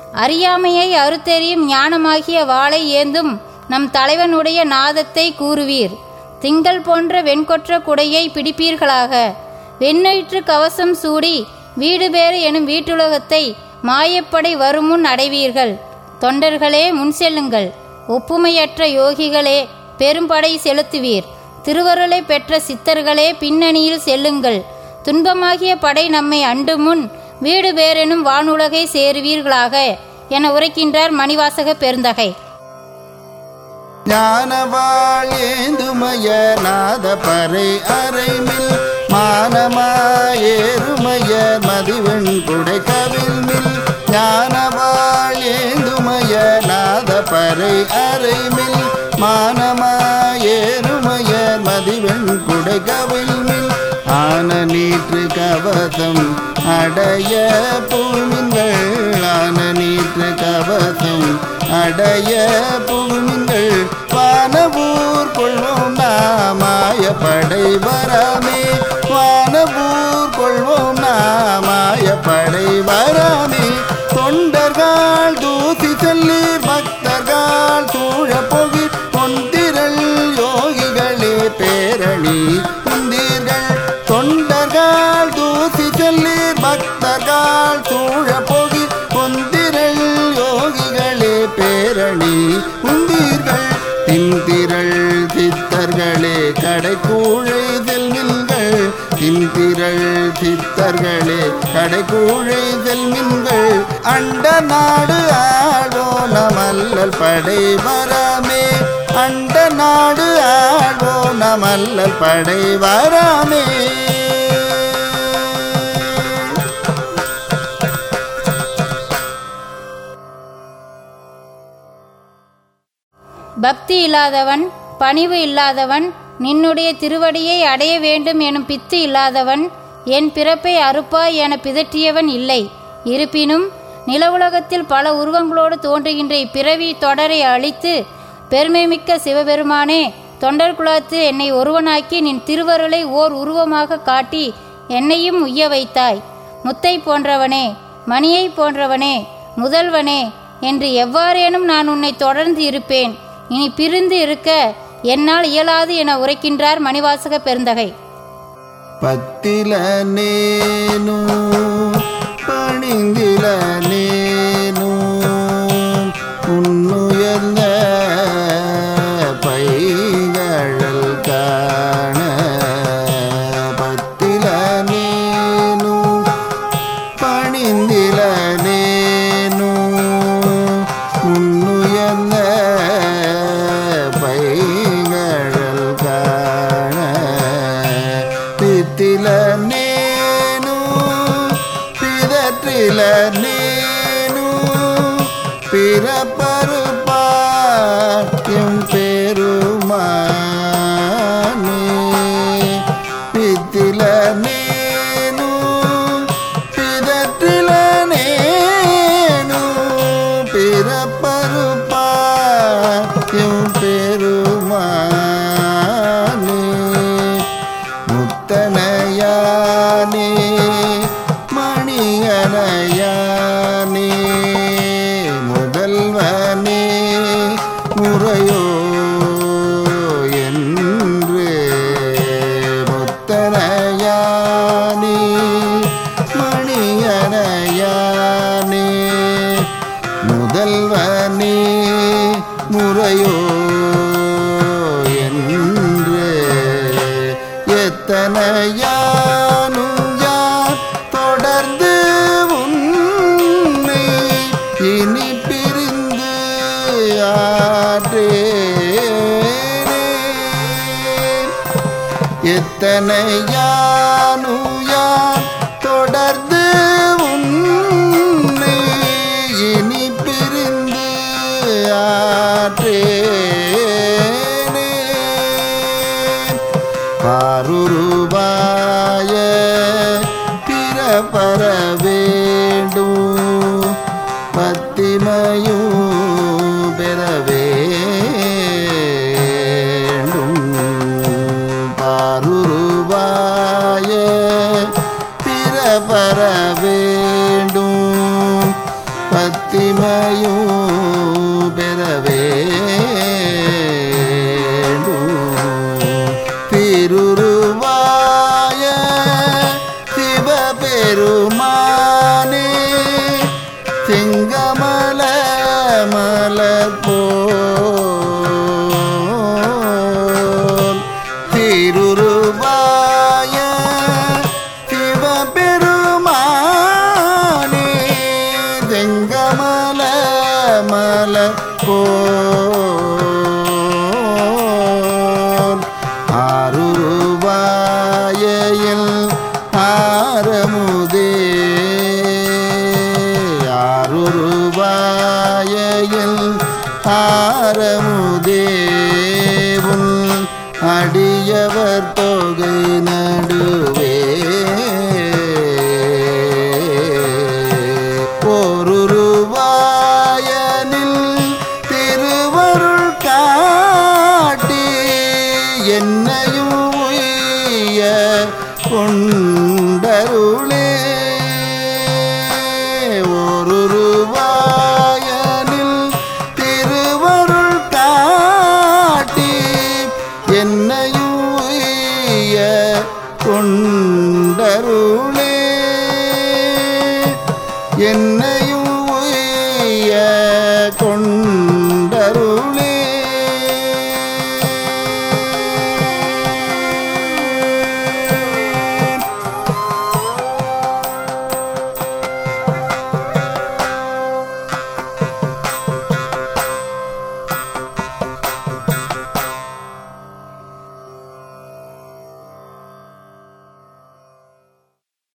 அறியாமையை அறுத்தெறியும் ஞானமாகிய வாளை ஏந்தும் நம் தலைவனுடைய நாதத்தை கூறுவீர் திங்கள் போன்ற வெண்கொற்ற குடையை பிடிப்பீர்களாக வெண்ணயிற்று கவசம் சூடி வீடு பேறு எனும் வீட்டுலகத்தை மாயப்படை வருமுன் அடைவீர்கள் தொண்டர்களே முன் செல்லுங்கள் ஒப்புமையற்ற யோகிகளே பெரும்படை செலுத்துவீர் திருவருளை பெற்ற சித்தர்களே பின்னணியில் செல்லுங்கள் துன்பமாகிய படை நம்மை அண்டு முன் வீடு பேரெனும் வானுலகை சேருவீர்களாக என உரைக்கின்றார் மணிவாசக பெருந்தகை ஞானவாழேந்துமய நாத பறை அறைமில் மானமாயேருமய மதிவெண் குடை கவிழ்மில் ஞானவாழேந்துமய நாத பறை அறைமில் மானமாயேருமய மதிவெண் குடை கவிழ்மில் ஆன நீற்று கவசம் அடைய பூமின்கள் ஆன நீற்று கவசம் அடைய புகுமின்கள் வானவூர் கொள்வோம் நாமாய படை வராமே வானவூர் கொள்வோம் நாமாய படை வராமே தொண்டர்கள் தூசி செல்லி பக்தர்கள் சூழ போகி பொந்திரள் யோகிகளே பேரணி குந்தீர்கள் தொண்டர்கள் தூசி செல்லி பக்தர்கள் சூழ போகி பொந்திரள் யோகிகளே பேரணி உந்தீர்கள் திந்திரள் சித்தர்களே கடைக்கூழை செல்மின்கள் திந்திரள் சித்தர்களே கடைக்கூழை செல்மின்கள் அண்ட நாடு ஆழ்வோ நமல்லல் படை வராமே அண்ட நாடு ஆழ்வோ நமல்லல் படை வராமே பக்தி இல்லாதவன் பணிவு இல்லாதவன் நின்னுடைய திருவடியை அடைய வேண்டும் எனும் பித்து இல்லாதவன் என் பிறப்பை அறுப்பாய் என பிதற்றியவன் இல்லை இருப்பினும் நிலவுலகத்தில் பல உருவங்களோடு தோன்றுகின்ற இப்பிறவி தொடரை அழித்து பெருமைமிக்க சிவபெருமானே தொண்டர் குலத்து என்னை ஒருவனாக்கி நின் திருவருளை ஓர் உருவமாக காட்டி என்னையும் உய்ய வைத்தாய் முத்தை போன்றவனே மணியை போன்றவனே முதல்வனே என்று எவ்வாறேனும் நான் உன்னை தொடர்ந்து இருப்பேன் இனி பிரிந்து இருக்க என்னால் இயலாது என உரைக்கின்றார் மணிவாசக பெருந்தகை பத்தில நேனு பணிந்தில நேனு உன்னுயர்ந்த பைகழல் காண பத்தில நேனு பணிந்தில நேனு உன்னுயர்ந்த பைகழல் காண பித்தில நேனு பிதற்றில நேனு பிறப்பருப்பாயும் பெருமானே பித்தில நேனு பிதற்றில நேனு பிறப்பருப்பாயும் பெருமானே முத்தனையானே மணியனையானே முதல்வனே முறையோ என்று முத்தனையானே மணியனையானே முதல்வனே முறையோ என்று எத்தனையானும் யார் தொடர்ந்து உன்னை இனி பிரிந்து ஆற்றேனே எத்தனையானுயார் தொடர்ந்து உன்னை இனி பிரிந்து ஆற்றேனே பாருருவாய பிறப்பர வேண்டும் பத்திமையும் பெற வேண்டும் பாருருவாய பிறப்பர வேண்டும் பத்திமையும் பெறவே திருருவாய சிவபெருமானே சிங்கமல மலர் போல் திருருவாய சிவபெருமானே செங்கமல மலர் போல் ஆருருவாயில் ஆரமுதே ஆருருவாயில் ஆரமுதே உன் அடியவர் தொகை நடுவே பொருருவாயனில் திருவருள் காட்டி என்னையும் உய்ய கொண்டருளே ஒருருவாயனில் திருவருள் காட்டி என்னையும் உய்ய கொண்டருளே என்னையும்